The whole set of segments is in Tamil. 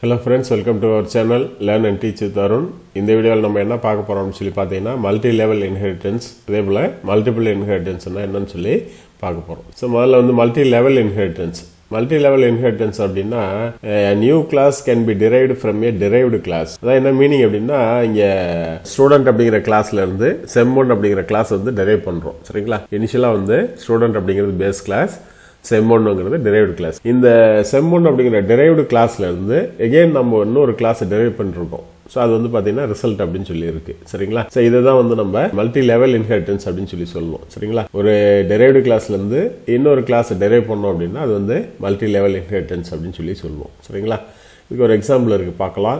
hello friends welcome to our channel learn and teach with Arun இந்த வீடியோவில் நம்ம என்ன பார்க்க போகிறோம்னு சொல்லி பார்த்தீங்கன்னா மல்டி லெவல் இன்ஹெரிட்டன்ஸ் அதே போல் மல்டிபிள் இன்ஹெரிட்டன்ஸ்னால் என்னன்னு சொல்லி பார்க்க போகிறோம் ஸோ முதல்ல வந்து multi level inheritance multi level inheritance அப்படின்னா new class can be derived from a derived class அதான் என்ன மீனிங் அப்படின்னா இங்கே ஸ்டூடெண்ட் அப்படிங்கிற கிளாஸ்ல இருந்து செம் ஒன் அப்படிங்கிற கிளாஸ் வந்து டிரைவ் பண்ணுறோம் சரிங்களா இனிஷியலாக வந்து ஸ்டூடெண்ட் அப்படிங்கிறது பேஸ் கிளாஸ் செம் ஒன்னுங்கிறது டெரைவ்டு கிளாஸ் இந்த செம் ஒன் அப்படிங்கிற டெரைவ்டு கிளாஸ்ல இருந்து எகெயின் நம்ம இன்னொரு கிளாஸ் டெரைவ் பண்ணிருக்கோம் ஸோ அது வந்து பார்த்தீங்கன்னா ரிசல்ட் அப்படின்னு சொல்லி இருக்கு சரிங்களா ஸோ இதை தான் வந்து நம்ம மல்டி லெவல் இன்ஹெரிட்டன்ஸ் அப்படின்னு சொல்லி சொல்லுவோம் சரிங்களா ஒரு டெரைவ்டு கிளாஸ்ல இருந்து இன்னொரு கிளாஸ் டெரைவ் பண்ணோம் அப்படின்னா அது வந்து மல்டி லெவல் இன்ஹெரிட்டன்ஸ் அப்படின்னு சொல்லி சொல்லுவோம் சரிங்களா இதுக்கு ஒரு எக்ஸாம்பிள் இருக்கு பார்க்கலாம்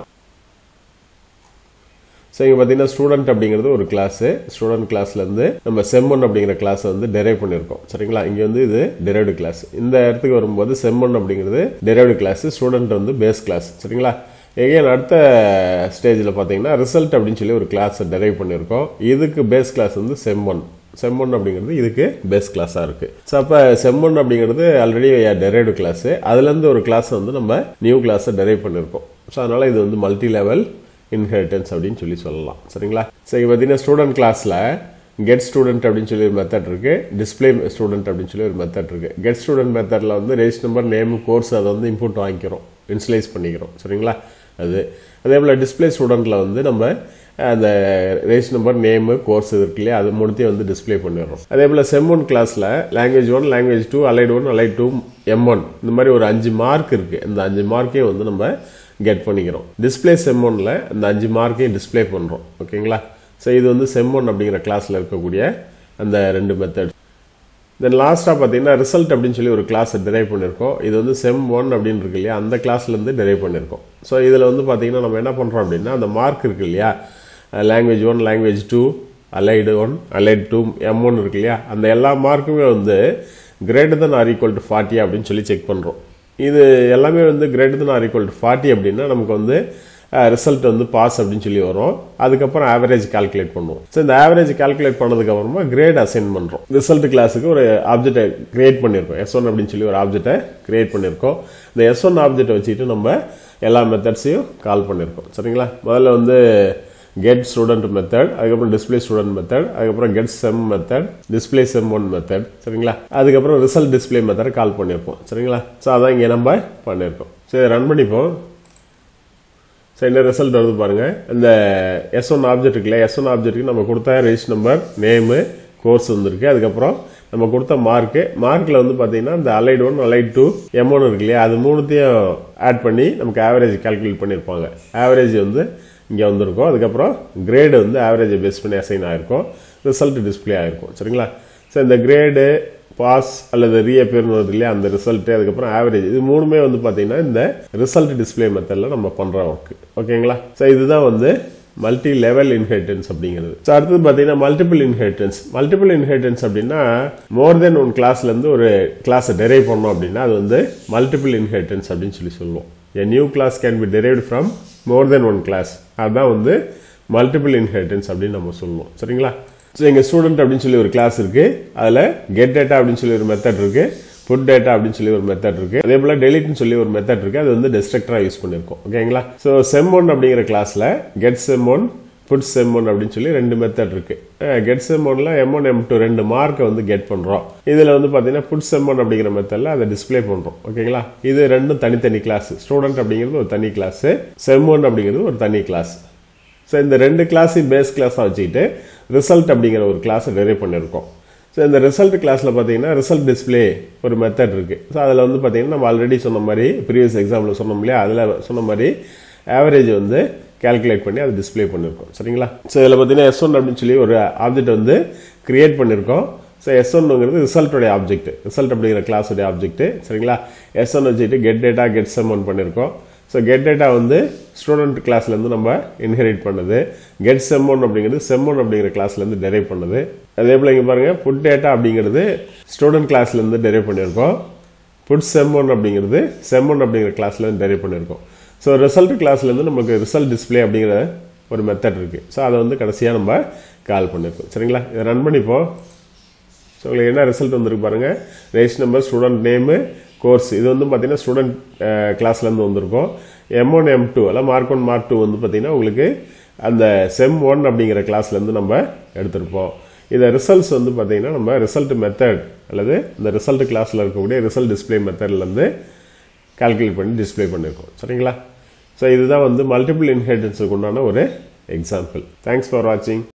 ஸோ இங்கே பார்த்தீங்கன்னா ஸ்டூடெண்ட் அப்படிங்கிறது ஒரு கிளாஸு ஸ்டூடெண்ட் கிளாஸ்லேருந்து நம்ம செம் ஒன் அப்படிங்கிற கிளாஸை வந்து டெரைவ் பண்ணியிருக்கோம் சரிங்களா இங்கே வந்து இது டெரைவ்டு கிளாஸ் இந்த இடத்துக்கு வரும்போது செம் ஒன் அப்படிங்கிறது டெரைவ்டு கிளாஸ் ஸ்டூடெண்ட் வந்து பேஸ் கிளாஸ் சரிங்களா எகைன் அடுத்த ஸ்டேஜில் பார்த்தீங்கன்னா ரிசல்ட் அப்படின்னு சொல்லி ஒரு கிளாஸை டெரைவ் பண்ணியிருக்கோம் இதுக்கு பேஸ் கிளாஸ் வந்து செம் ஒன் செம் ஒன் அப்படிங்கிறது இதுக்கு பேஸ் கிளாஸாக இருக்கு ஸோ அப்போ செம் ஒன் அப்படிங்கிறது ஆல்ரெடி டெரைவ்டு கிளாஸ் அதுலேருந்து ஒரு கிளாஸ் வந்து நம்ம நியூ கிளாஸை டெரைவ் பண்ணியிருக்கோம் ஸோ அதனால இது வந்து மல்டி லெவல் இன்ஹெரிட்டன்ஸ் அப்படின்னு சொல்லி சொல்லலாம் சரிங்களா சரி பார்த்தீங்கன்னா ஸ்டூடெண்ட் கிளாஸில் கெட் ஸ்டூடெண்ட் அப்படின்னு சொல்லி ஒரு மெத்தட் இருக்கு டிஸ்பிளே ஸ்டூடெண்ட் அப்படின்னு சொல்லி ஒரு மெத்தட் இருக்கு கெட் ஸ்டூடெண்ட் மெத்தடில் வந்து ரெஜிஸ்ட் நம்பர் நேம் கோர்ஸ் அதை வந்து இன்புட் வாங்கிக்கிறோம் இன்சுலைஸ் பண்ணிக்கிறோம் சரிங்களா அது அதே போல் டிஸ்பிளே ஸ்டூடெண்ட்டில் வந்து நம்ம அந்த ரெஜிஸ்ட் நம்பர் நேமு கோர்ஸ் இருக்கு இல்லையா அது மூணுத்தையும் வந்து டிஸ்பிளே பண்ணிடுறோம் அதே போல் செம் ஒன் கிளாஸில் language one language two allied one allied two M one இந்த மாதிரி ஒரு அஞ்சு மார்க் இருக்கு இந்த அஞ்சு மார்க்கையும் வந்து நம்ம கெட் பண்ணிக்கிறோம் டிஸ்பிளே செம் ஒன்ல இந்த அஞ்சு மார்க்கையும் டிஸ்பிளே பண்ணுறோம் ஓகேங்களா ஸோ இது வந்து செம் ஒன் அப்படிங்கிற கிளாஸில் இருக்கக்கூடிய அந்த ரெண்டு மெத்தட் தென் லாஸ்ட்டாக பார்த்தீங்கன்னா ரிசல்ட் அப்படின்னு சொல்லி ஒரு கிளாஸை டிரைவ் பண்ணியிருக்கோம் இது வந்து செம் ஒன் அப்படின்னு இருக்கு இல்லையா அந்த கிளாஸ்லேருந்து டிரைவ் பண்ணியிருக்கோம் ஸோ இதில் வந்து பார்த்தீங்கன்னா நம்ம என்ன பண்ணுறோம் அப்படின்னா அந்த மார்க் இருக்கு இல்லையா language one language two allied one allied two M one இருக்கு இல்லையா அந்த எல்லா மார்க்குமே வந்து greater than or equal to forty அப்படின்னு சொல்லி செக் பண்ணுறோம் இது எல்லாமே வந்து greater than or equal to forty அப்படின்னா நமக்கு வந்து ரிசல்ட் வந்து பாஸ் அப்படின்னு சொல்லி வரும் அதுக்கப்புறம் ஆவரேஜ் கால்குலேட் பண்ணுவோம் ஸோ இந்த ஆவரேஜ் கால்குலேட் பண்ணதுக்கு அப்புறமா கிரேட் அசைன் பண்ணுறோம் ரிசல்ட் கிளாஸுக்கு ஒரு ஆப்ஜெக்டை கிரியேட் பண்ணியிருக்கோம் எஸ் ஒன் அப்படின்னு சொல்லி ஒரு ஆப்ஜெக்டை கிரியேட் பண்ணியிருக்கோம் இந்த எஸ் ஒன் ஆப்ஜெக்டை வச்சுட்டு நம்ம எல்லா மெத்தட்ஸையும் கால் பண்ணியிருக்கோம் சரிங்களா முதல்ல வந்து கெட் ஸ்டூடெண்ட் மெத்தட் அதுக்கப்புறம் டிஸ்பிளே ஸ்டூடெண்ட் மெத்தட் அதுக்கப்புறம் get sem method display sem one method சரிங்களா அதுக்கப்புறம் ரிசல்ட் டிஸ்பிளே மெத்தட் கால் பண்ணியிருப்போம் சரிங்களா ஸோ அதான் இங்கே நம்ம பண்ணியிருக்கோம் சரி ரன் பண்ணிப்போம் ஸோ என்ன ரிசல்ட் வருது பாருங்க இந்த எஸ் ஒன் ஆப்ஜெக்ட் இருக்குல்ல எஸ் ஒன் ஆப்ஜெக்ட்டுக்கு நம்ம கொடுத்த ரெஜிஸ்ட் நம்பர் நேமு கோர்ஸ் வந்திருக்கு அதுக்கப்புறம் நம்ம கொடுத்த மார்க்கு மார்க்கில் வந்து பார்த்தீங்கன்னா இந்த allied one allied two M one இருக்கு இல்லையா அது மூணுத்தையும் ஆட் பண்ணி நமக்கு ஆவரேஜ் கால்குலேட் பண்ணியிருப்பாங்க ஆவரேஜ் வந்து இங்கே வந்திருக்கும் அதுக்கப்புறம் கிரேடு வந்து ஆவரேஜை பேஸ் பண்ணி அசைன் ஆகிருக்கும் ரிசல்ட் டிஸ்பிளே ஆகிருக்கும் சரிங்களா ஸோ இந்த கிரேடு பாஸ் அல்லது ரீஅப்பியர்னு வருது இல்லையா அந்த ரிசல்ட் அதுக்கப்புறம் ஆவரேஜ் இது மூணுமே வந்து பார்த்தீங்கன்னா இந்த ரிசல்ட் டிஸ்பிளே மெத்தடில் நம்ம பண்ணுற ஒர்க் ஓகேங்களா ஸோ இதுதான் வந்து மல்டி லெவல் இன்ஹெரிட்டன்ஸ் அப்படிங்கிறது ஸோ அடுத்தது பார்த்தீங்கன்னா மல்டிபிள் இன்ஹெரிட்டன்ஸ் மல்டிபிள் இன்ஹெரிட்டன்ஸ் அப்படின்னா மோர் தென் ஒன் கிளாஸ்லேருந்து ஒரு கிளாஸை டெரைவ் பண்ணோம் அப்படின்னா அது வந்து மல்டிபிள் இன்ஹெரிட்டன்ஸ் அப்படின்னு சொல்லி சொல்லுவோம் a new class can be derived from more than one class அதுதான் வந்து மல்டிபிள் இன்ஹெரிட்டன்ஸ் அப்படின்னு நம்ம சொல்லுவோம் சரிங்களா ஸோ எங்கள் ஸ்டூடெண்ட் அப்படின்னு சொல்லி ஒரு கிளாஸ் இருக்கு அதில் கெட் டேட்டா அப்படின்னு சொல்லி ஒரு மெத்தட் இருக்கு புட் டேட்டா அப்படின்னு சொல்லி ஒரு மெத்தட் இருக்கு அதே போல டெலிட்னு சொல்லி ஒரு மெத்தட் இருக்கு அது வந்து டெஸ்ட்ரக்டரா யூஸ் பண்ணிருக்கோம் ஓகேங்களா ஸோ செம் ஒன் அப்படிங்கிற கிளாஸ்ல get sem one put sem one அப்படின்னு சொல்லி ரெண்டு மெத்தட் இருக்கு கெட் செம் ஒன்ல எம் ஒன் எம் டூ ரெண்டு மார்க்கை வந்து கெட் பண்றோம் இதுல வந்து பாத்தீங்கன்னா புட் செம் ஒன் அப்படிங்கிற மெத்தட்ல அதை டிஸ்பிளே பண்றோம் ஓகேங்களா இது ரெண்டும் தனித்தனி கிளாஸ் ஸ்டூடெண்ட் அப்படிங்கிறது ஒரு தனி கிளாஸ் செம் ஒன் அப்படிங்கிறது ஒரு தனி கிளாஸ் ஸோ இந்த ரெண்டு கிளாஸையும் பேஸ் கிளாஸாக வச்சுக்கிட்டு ரிசல்ட் அப்படிங்கிற ஒரு கிளாஸை டெரைவ் பண்ணியிருக்கோம் ஸோ இந்த ரிசல்ட் கிளாஸில் பார்த்தீங்கன்னா ரிசல்ட் டிஸ்பிளே ஒரு மெத்தட் இருக்குது ஸோ அதில் வந்து பார்த்தீங்கன்னா நம்ம ஆல்ரெடி சொன்ன மாதிரி ப்ரீவியஸ் எக்ஸாம்பிள் சொன்னோம் இல்லையா அதில் சொன்ன மாதிரி ஆவரேஜ் வந்து கேல்குலேட் பண்ணி அதை டிஸ்பிளே பண்ணியிருக்கோம் சரிங்களா ஸோ இதில் பார்த்தீங்கன்னா எஸ் ஒன் அப்படின்னு சொல்லி ஒரு ஆப்ஜெக்ட் வந்து கிரியேட் பண்ணியிருக்கோம் ஸோ எஸ் ஒன்னுங்கிறது ரிசல்ட்டோடைய ஆப்ஜெக்ட் ரிசல்ட் அப்படிங்கிற கிளாஸோடைய ஆப்ஜெக்ட் சரிங்களா எஸ் ஒன் வச்சுட்டு get data get sem one பண்ணியிருக்கோம் ஸோ கெட் டேட்டா வந்து ஸ்டூடெண்ட் கிளாஸ்லேருந்து நம்ம இன்ஹெரிட் பண்ணுது கெட் செம் ஒன் அப்படிங்கிறது செம் ஒன் அப்படிங்கிற கிளாஸ்லேருந்து டெரைவ் பண்ணுது அதே போல் இங்கே பாருங்கள் புட் டேட்டா அப்படிங்கிறது ஸ்டூடெண்ட் கிளாஸ்லேருந்து டெரைவ் பண்ணியிருக்கோம் புட் செம் ஒன் அப்படிங்கிறது செம் ஒன் அப்படிங்கிற கிளாஸ்லேருந்து டெரைவ் பண்ணியிருக்கோம் ஸோ ரிசல்ட் கிளாஸ்லேருந்து நமக்கு ரிசல்ட் டிஸ்பிளே அப்படிங்கிற ஒரு மெத்தட் இருக்குது ஸோ அதை வந்து கடைசியாக நம்ம கால் பண்ணியிருக்கோம் சரிங்களா இதை ரன் பண்ணிப்போம் ஸோ உங்களுக்கு என்ன ரிசல்ட் வந்திருக்கு பாருங்கள் ரேஷ் நம்பர் ஸ்டூடெண்ட் நேமு கோர்ஸ் இது வந்து பார்த்தீங்கன்னா ஸ்டூடெண்ட் கிளாஸ்லேருந்து வந்திருக்கும் எம் ஒன் எம் டூ அல்ல மார்க் ஒன் மார்க் டூ வந்து பார்த்தீங்கன்னா உங்களுக்கு அந்த செம் ஒன் அப்படிங்கிற கிளாஸ்லேருந்து நம்ம எடுத்திருப்போம் இதை ரிசல்ட்ஸ் வந்து பார்த்தீங்கன்னா நம்ம ரிசல்ட் மெத்தட் அல்லது இந்த ரிசல்ட் கிளாஸில் இருக்கக்கூடிய ரிசல்ட் டிஸ்பிளே மெத்தட்லேருந்து கால்குலேட் பண்ணி டிஸ்பிளே பண்ணியிருக்கோம் சரிங்களா ஸோ இதுதான் வந்து மல்டிபிள் இன்ஹெரிட்டன்ஸுக்கு உண்டான ஒரு எக்ஸாம்பிள் தேங்க்ஸ் ஃபார் வாட்சிங்